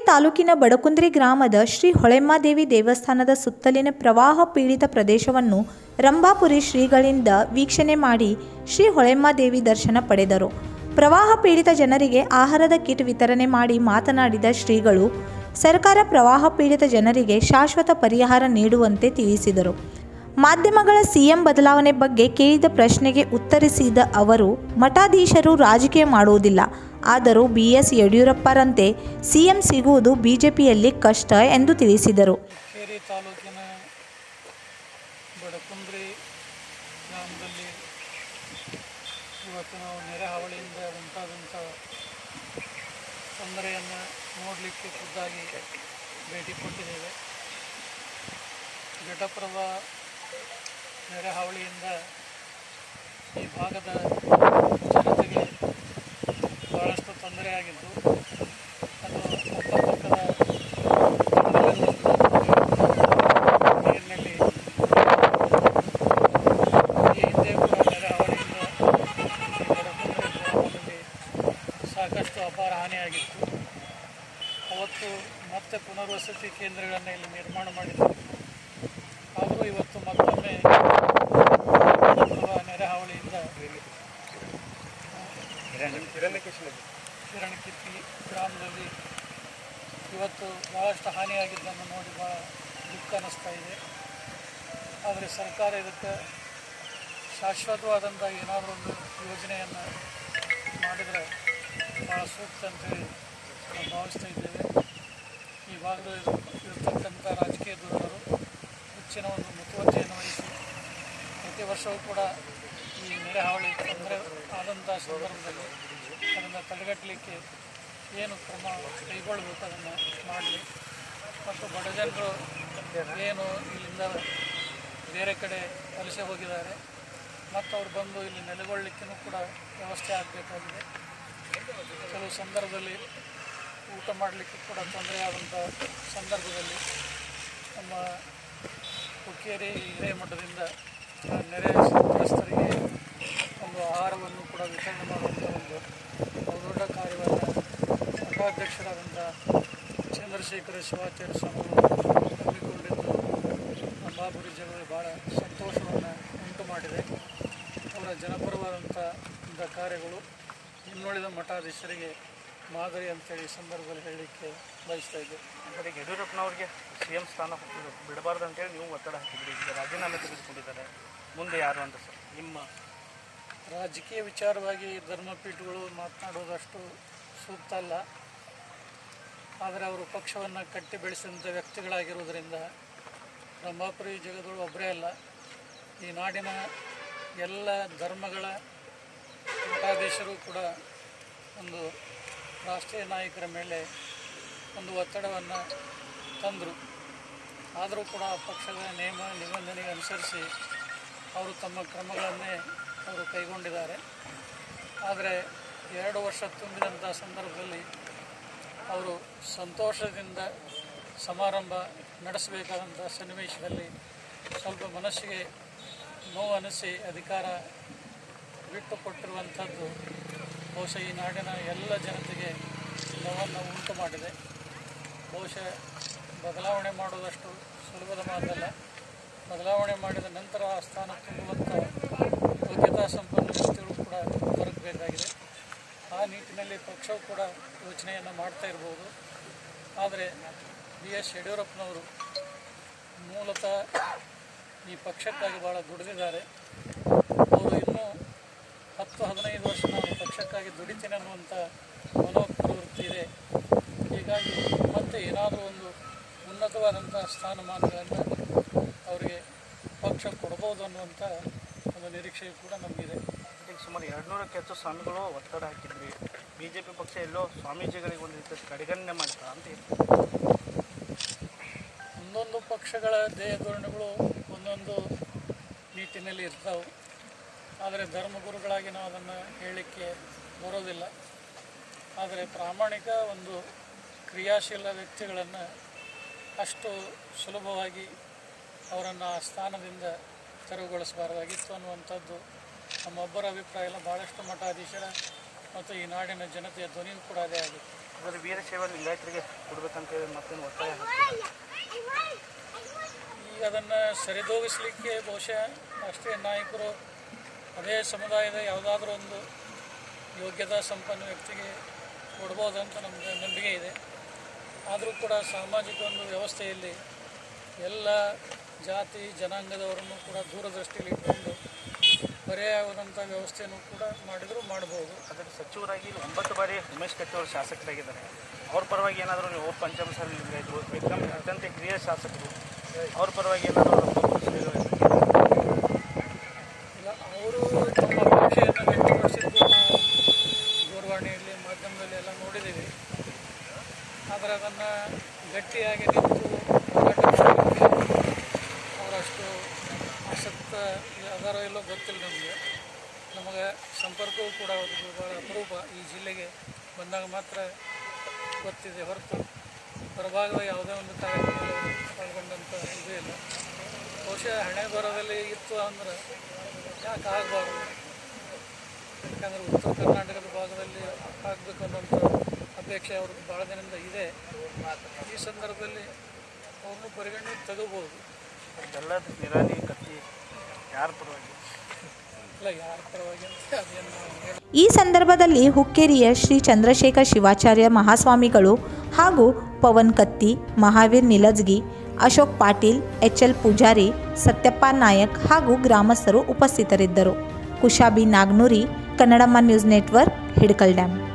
ತಾಲೂಕಿನ ಬಡಕುಂದ್ರಿ ಗ್ರಾಮದ ಶ್ರೀ ಹೊಳೆಮ್ಮಾದೇವಿ ದೇವಸ್ಥಾನದ ಸುತ್ತಲಿನ ಪ್ರವಾಹ ಪೀಡಿತ ಪ್ರದೇಶವನ್ನು ರಂಭಾಪುರಿ ಶ್ರೀಗಳಿಂದ ವೀಕ್ಷಣೆ ಮಾಡಿ ಶ್ರೀ ಹೊಳೆಮ್ಮಾದೇವಿ ದರ್ಶನ ಪಡೆದರು ಪ್ರವಾಹ ಪೀಡಿತ ಜನರಿಗೆ ಆಹಾರದ ಕಿಟ್ ವಿತರಣೆ ಮಾಡಿ ಮಾತನಾಡಿದ ಶ್ರೀಗಳು ಸರ್ಕಾರ ಪ್ರವಾಹ ಪೀಡಿತ ಜನರಿಗೆ ಶಾಶ್ವತ ಪರಿಹಾರ ನೀಡುವಂತೆ ತಿಳಿಸಿದರು ಮಾಧ್ಯಮಗಳ ಸಿಎಂ ಬದಲಾವಣೆ ಬಗ್ಗೆ ಕೇಳಿದ ಪ್ರಶ್ನೆಗೆ ಉತ್ತರಿಸಿದ ಅವರು ಮಠಾಧೀಶರು ರಾಜಕೀಯ ಮಾಡುವುದಿಲ್ಲ ಆದರೂ ಬಿಎಸ್ ಯಡಿಯೂರಪ್ಪರಂತೆ ಸಿಎಂ ಸಿಗುವುದು ಬಿಜೆಪಿಯಲ್ಲಿ ಕಷ್ಟ ಎಂದು ತಿಳಿಸಿದರು ಕೇರಿ ತಾಲೂಕಿನ ಬಡಕುಂದ್ರಿ ಗ್ರಾಮದಲ್ಲಿ ಇವತ್ತು ನಾವು ನೆರೆ ಹಾವಳಿಯಿಂದ ಉಂಟಾದಂಥ ತೊಂದರೆಯನ್ನು ನೋಡಲಿಕ್ಕೆ ಖುದ್ದಾಗಿ ಭೇಟಿ ಕೊಟ್ಟಿದ್ದೇವೆ ಘಟಪ್ರಭಾ ನೆರೆ ಹಾವಳಿಯಿಂದ ಈ ಭಾಗದ ಜನತೆಗೆ ಭಾಳಷ್ಟು ತೊಂದರೆಯಾಗಿದ್ದು ಅದು ಅಕ್ಕಪಕ್ಕದ ನೀರಿನಲ್ಲಿ ಈ ಹಿಂದೆ ಕೂಡ ನೆರೆ ಹಾವಳಿಯಿಂದ ಈ ಬಡಕುಂದ್ರಿ ಗ್ರಾಮದಲ್ಲಿ ಸಾಕಷ್ಟು ಅಪಾರ ಹಾನಿಯಾಗಿತ್ತು ಅವತ್ತು ಮತ್ತೆ ಪುನರ್ವಸತಿ ಕೇಂದ್ರಗಳನ್ನು ಇಲ್ಲಿ ನಿರ್ಮಾಣ ಮಾಡಿದ್ರು ಆದರೂ ಇವತ್ತು ಮತ್ತೊಮ್ಮೆ ಬರುವ ನೆರೆ ಹಾವಳಿಯಿಂದ ಕಿರಣಕಿತ್ತಿ ಗ್ರಾಮದಲ್ಲಿ ಇವತ್ತು ಭಾಳಷ್ಟು ಹಾನಿಯಾಗಿದ್ದನ್ನು ನೋಡಿ ಭಾಳ ದುಃಖ ಅನ್ನಿಸ್ತಾ ಇದೆ ಆದರೆ ಸರ್ಕಾರ ಇದಕ್ಕೆ ಶಾಶ್ವತವಾದಂಥ ಏನಾದರೂ ಒಂದು ಯೋಜನೆಯನ್ನು ಮಾಡಿದರೆ ಭಾಳ ಸೂಕ್ತ ಅಂತೇಳಿ ನಾವು ಭಾವಿಸ್ತಾ ಇದ್ದೇವೆ ಈ ಭಾಗದಲ್ಲಿ ಇರತಕ್ಕಂಥ ರಾಜಕೀಯ ಧುರೀಣರು ಹೆಚ್ಚಿನ ಒಂದು ಮುತುವರ್ಜಿಯನ್ನು ವಹಿಸಿ ಪ್ರತಿ ವರ್ಷವೂ ಕೂಡ ಈ ನೆರೆ ಹಾವಳಿ ತೊಂದರೆ ಆದಂಥ ಸಂದರ್ಭದಲ್ಲಿ ಅದನ್ನು ತಡೆಗಟ್ಟಲಿಕ್ಕೆ ಏನು ಕ್ರಮ ಕೈಗೊಳ್ಳಬೇಕು ಅದನ್ನು ಮಾಡಲಿ ಮತ್ತು ಬಡ ಜನರು ಏನು ಇಲ್ಲಿಂದ ಬೇರೆ ಕಡೆ ವಲಸೆ ಹೋಗಿದ್ದಾರೆ ಮತ್ತು ಅವ್ರು ಬಂದು ಇಲ್ಲಿ ನೆಲೆಗೊಳ್ಳಲಿಕ್ಕೂ ಕೂಡ ವ್ಯವಸ್ಥೆ ಆಗಬೇಕಾಗಿದೆ ಕೆಲವು ಸಂದರ್ಭದಲ್ಲಿ ಊಟ ಮಾಡಲಿಕ್ಕೆ ಕೂಡ ತೊಂದರೆ ಆದಂಥ ಸಂದರ್ಭದಲ್ಲಿ ನಮ್ಮ ಹುಕ್ಕೇರಿ ಹಿರೇಮಠದಿಂದ ಆ ನೆರೆ ಸಂತ್ರಸ್ತರಿಗೆ ಒಂದು ಆಹಾರವನ್ನು ಕೂಡ ವಿತರಣೆ ಮಾಡುವಂಥ ಒಂದು ಬಹುದೊಡ್ಡ ಕಾರ್ಯವನ್ನು ಮಠಾಧ್ಯಕ್ಷರಾದಂಥ ಚಂದ್ರಶೇಖರ ಶಿವಾಚಾರ್ಯ ಸ್ವಾಮಿಗಳು ಹಮ್ಮಿಕೊಂಡಿದ್ದು ನಮ್ಮ ಬಾಬುರಿ ಜನರಿಗೆ ಭಾಳ ಸಂತೋಷವನ್ನು ಉಂಟು ಮಾಡಿದೆ ಅವರ ಜನಪರವಾದಂಥ ಇಂಥ ಕಾರ್ಯಗಳು ಇನ್ನುಳಿದ ಮಠಾಧೀಶರಿಗೆ ಮಾದರಿ ಅಂತೇಳಿ ಈ ಸಂದರ್ಭದಲ್ಲಿ ಹೇಳಲಿಕ್ಕೆ ಬಯಸ್ತಾ ಇದ್ದೆ ಅಂದರೆ ಯಡಿಯೂರಪ್ಪನವ್ರಿಗೆ ಸಿ ಎಂ ಸ್ಥಾನ ಕೊಟ್ಟಿದ್ದು ಬಿಡಬಾರ್ದು ಅಂತೇಳಿ ನೀವು ಒತ್ತಡ ಹಾಕಿದ್ರಿ ಈಗ ರಾಜೀನಾಮೆ ತೆಗೆದುಕೊಂಡಿದ್ದಾರೆ ಮುಂದೆ ಯಾರು ಅಂತ ಸರ್ ನಿಮ್ಮ ರಾಜಕೀಯ ವಿಚಾರವಾಗಿ ಧರ್ಮಪೀಠಗಳು ಮಾತನಾಡೋದಷ್ಟು ಸೂಕ್ತ ಅಲ್ಲ ಆದರೆ ಅವರು ಪಕ್ಷವನ್ನು ಕಟ್ಟಿ ಬೆಳೆಸಿದಂಥ ವ್ಯಕ್ತಿಗಳಾಗಿರುವುದರಿಂದ ರಂಭಾಪುರಿ ಜಗದೊಳು ಒಬ್ಬರೇ ಅಲ್ಲ ಈ ನಾಡಿನ ಎಲ್ಲ ಧರ್ಮಗಳ ಮಠಾಧೀಶರು ಕೂಡ ಒಂದು ರಾಷ್ಟ್ರೀಯ ನಾಯಕರ ಮೇಲೆ ಒಂದು ಒತ್ತಡವನ್ನು ತಂದರು ಆದರೂ ಕೂಡ ಆ ಪಕ್ಷದ ನಿಯಮ ನಿಬಂಧನೆಗೆ ಅನುಸರಿಸಿ ಅವರು ತಮ್ಮ ಕ್ರಮಗಳನ್ನೇ ಅವರು ಕೈಗೊಂಡಿದ್ದಾರೆ ಆದರೆ ಎರಡು ವರ್ಷ ತುಂಬಿದಂಥ ಸಂದರ್ಭದಲ್ಲಿ ಅವರು ಸಂತೋಷದಿಂದ ಸಮಾರಂಭ ನಡೆಸಬೇಕಾದಂಥ ಸನ್ನಿವೇಶದಲ್ಲಿ ಸ್ವಲ್ಪ ಮನಸ್ಸಿಗೆ ನೋವು ಅನಿಸಿ ಅಧಿಕಾರ ಬಿಟ್ಟು ಕೊಟ್ಟಿರುವಂಥದ್ದು ಬಹುಶಃ ಈ ನಾಡಿನ ಎಲ್ಲ ಜನತೆಗೆ ನೋವನ್ನು ಉಂಟು ಮಾಡಿದೆ ಬಹುಶಃ ಬದಲಾವಣೆ ಮಾಡೋದಷ್ಟು ಸುಲಭದ ಮಾತಲ್ಲ ಬದಲಾವಣೆ ಮಾಡಿದ ನಂತರ ಆ ಸ್ಥಾನ ತುಂಬುವಂಥ ಯೋಗ್ಯತಾ ಸಂಪನ್ನ ವ್ಯಕ್ತಿಗಳು ಕೂಡ ದೊರಕಬೇಕಾಗಿದೆ ಆ ನಿಟ್ಟಿನಲ್ಲಿ ಪಕ್ಷವು ಕೂಡ ಯೋಚನೆಯನ್ನು ಮಾಡ್ತಾ ಇರ್ಬೋದು ಆದರೆ ಬಿ ಎಸ್ ಯಡಿಯೂರಪ್ಪನವರು ಮೂಲತಃ ಈ ಪಕ್ಷಕ್ಕಾಗಿ ಭಾಳ ದುಡಿದಿದ್ದಾರೆ ಅವರು ಇನ್ನೂ ಹತ್ತು ಹದಿನೈದು ವರ್ಷ ನಾನು ಪಕ್ಷಕ್ಕಾಗಿ ದುಡಿತೀನಿ ಅನ್ನುವಂಥ ಮನೋಪ್ರವೃತ್ತಿ ಇದೆ ಹೀಗಾಗಿ ಮತ್ತೆ ಏನಾದರೂ ಒಂದು ಉನ್ನತವಾದಂಥ ಸ್ಥಾನಮಾನಗಳನ್ನು ಅವರಿಗೆ ಪಕ್ಷ ಕೊಡ್ಬೋದು ಅನ್ನುವಂಥ ಒಂದು ನಿರೀಕ್ಷೆ ಕೂಡ ನಮಗಿದೆ ಈಗ ಸುಮಾರು ಎರಡುನೂರಕ್ಕೆ ಹೆಚ್ಚು ಸ್ವಾಮಿಗಳು ಒತ್ತಡ ಹಾಕಿದ್ವಿ ಬಿ ಜೆ ಪಿ ಪಕ್ಷ ಎಲ್ಲೋ ಸ್ವಾಮೀಜಿಗಳಿಗೆ ಒಂದು ರೀತಿ ಕಡೆಗಣನೆ ಮಾಡ್ತಾ ಅಂತ ಇದೆ. ಒಂದೊಂದು ಪಕ್ಷಗಳ ಧ್ಯೇಯ ಧೋರಣೆಗಳು ಒಂದೊಂದು ನಿಟ್ಟಿನಲ್ಲಿ ಇರ್ತಾವೆ ಆದರೆ ಧರ್ಮಗುರುಗಳಾಗಿ ನಾವು ಅದನ್ನು ಹೇಳಲಿಕ್ಕೆ ಬರೋದಿಲ್ಲ ಆದರೆ ಪ್ರಾಮಾಣಿಕ ಒಂದು ಕ್ರಿಯಾಶೀಲ ವ್ಯಕ್ತಿಗಳನ್ನು ಅಷ್ಟು ಸುಲಭವಾಗಿ ಅವರನ್ನು ಆ ಸ್ಥಾನದಿಂದ ತೆರವುಗೊಳಿಸಬಾರ್ದಾಗಿತ್ತು ಅನ್ನುವಂಥದ್ದು ನಮ್ಮೊಬ್ಬರ ಅಭಿಪ್ರಾಯ ಇಲ್ಲ ಭಾಳಷ್ಟು ಮಠಾಧೀಶರ ಮತ್ತು ಈ ನಾಡಿನ ಜನತೆಯ ಧ್ವನಿಯೂ ಕೂಡ ಅದೇ ಆಗಿದೆ ಅದರ ವೀರಶೈವ ಲಿಂಗಾಯತರಿಗೆ ಕೊಡ್ಬೇಕಂತೇಳಿ ಮತ್ತೇನು ಒತ್ತಾಯ ಹಾಕ್ತೀರಾ? ಈಗ ಅದನ್ನು ಸರಿದೂಗಿಸಲಿಕ್ಕೆ ಬಹುಶಃ ರಾಷ್ಟ್ರೀಯ ನಾಯಕರು ಅದೇ ಸಮುದಾಯದ ಯಾವುದಾದ್ರೂ ಒಂದು ಯೋಗ್ಯತಾ ಸಂಪನ್ನ ವ್ಯಕ್ತಿಗೆ ಕೊಡ್ಬೋದಂತ ನಮಗೆ ನಂಬಿಕೆ ಇದೆ ಆದರೂ ಕೂಡ ಸಾಮಾಜಿಕ ಒಂದು ವ್ಯವಸ್ಥೆಯಲ್ಲಿ ಎಲ್ಲ ಜಾತಿ ಜನಾಂಗದವರನ್ನು ಕೂಡ ದೂರದೃಷ್ಟಿಯಲ್ಲಿ ಇಟ್ಕೊಂಡು ಪರ್ಯಾಯವಾದಂಥ ವ್ಯವಸ್ಥೆಯನ್ನು ಕೂಡ ಮಾಡಿದರೂ ಮಾಡ್ಬೋದು ಅದರ ಸಚಿವರಾಗಿ ಇಲ್ಲಿ ಒಂಬತ್ತು ಬಾರಿ ಉಮೇಶ್ ಕತ್ತಿ ಅವರು ಶಾಸಕರಾಗಿದ್ದಾರೆ ಅವ್ರ ಪರವಾಗಿ ಏನಾದರೂ ನೀವು ಪಂಚಮಸಾಲಿ ಲಿಂಗಾಯತರು ಏಕದಮ್ ಅತ್ಯಂತ ಹಿರಿಯ ಶಾಸಕರು ಅವ್ರ ಪರವಾಗಿ ಏನಾದರೂ ಇಲ್ಲ ಅವರು ತಮ್ಮ ಅಪೇಕ್ಷೆಯನ್ನು ವ್ಯಕ್ತಪಡಿಸಿದ್ದು ನಾವು ದೂರವಾಣಿಯಲ್ಲಿ ಮಾಧ್ಯಮದಲ್ಲಿ ಎಲ್ಲ ನೋಡಿದ್ದೀವಿ ಆದರೆ ಅದನ್ನು ಗಟ್ಟಿಯಾಗಿ ನಿಂತು ಹೋರಾಟ ಮಾಡಲಿಕ್ಕೆ ಅವರಷ್ಟು ಆಸಕ್ತ ಅದಾರೋ ಇಲ್ಲೋ ಗೊತ್ತಿಲ್ಲ ನಮಗೆ ನಮಗೆ ಸಂಪರ್ಕವೂ ಕೂಡ ಅವ್ರಿಗೆ ಭಾಳ ಅಪರೂಪ ಈ ಜಿಲ್ಲೆಗೆ ಬಂದಾಗ ಮಾತ್ರ ಗೊತ್ತಿದೆ ಹೊರತು ಹೊರಭಾಗದ ಯಾವುದೇ ಒಂದು ಕಾರ್ಯಕ್ರಮದಲ್ಲಿ ಅವರು ಪಾಲ್ಗೊಂಡಂಥ ಇದು ಇಲ್ಲ ಬಹುಶಃ ಹಣೆ ಬರದಲ್ಲಿ ಇತ್ತು ಅಂದ್ರೆ ಯಾಕೆ ಆಗಬಾರ್ದು ಯಾಕಂದರೆ ಉತ್ತರ ಕರ್ನಾಟಕದ ಭಾಗದಲ್ಲಿ ಆಗಬೇಕು ಅನ್ನೋಂಥ ಅಪೇಕ್ಷೆ ಅವ್ರಿಗೆ ಭಾಳ ದಿನದಿಂದ ಇದೆ ಈ ಸಂದರ್ಭದಲ್ಲಿ ಅವ್ರನ್ನೂ ಪರಿಗಣನೆಗೆ ತಗೋಬೋದು ಎಲ್ಲ ನಿರಾಲಿ ಕತ್ತಿ ಯಾರ ಪರವಾಗಿ ಇಲ್ಲ ಯಾರ ಪರವಾಗಿ ಅಂತ ಅದೇನು ನಾವು ಹೇಳ ಈ ಸಂದರ್ಭದಲ್ಲಿ ಹುಕ್ಕೇರಿಯ ಶ್ರೀ ಚಂದ್ರಶೇಖರ್ ಶಿವಾಚಾರ್ಯ ಮಹಾಸ್ವಾಮಿಗಳು ಹಾಗೂ ಪವನ್ ಕತ್ತಿ ಮಹಾವೀರ್ ನಿಲಜ್ಗಿ ಅಶೋಕ್ ಪಾಟೀಲ್ ಎಚ್ ಎಲ್ ಪೂಜಾರಿ ಸತ್ಯಪ್ಪ ನಾಯಕ್ ಹಾಗೂ ಗ್ರಾಮಸ್ಥರು ಉಪಸ್ಥಿತರಿದ್ದರು Kushabi Nagnuri Kannadamma news network Hidkal dam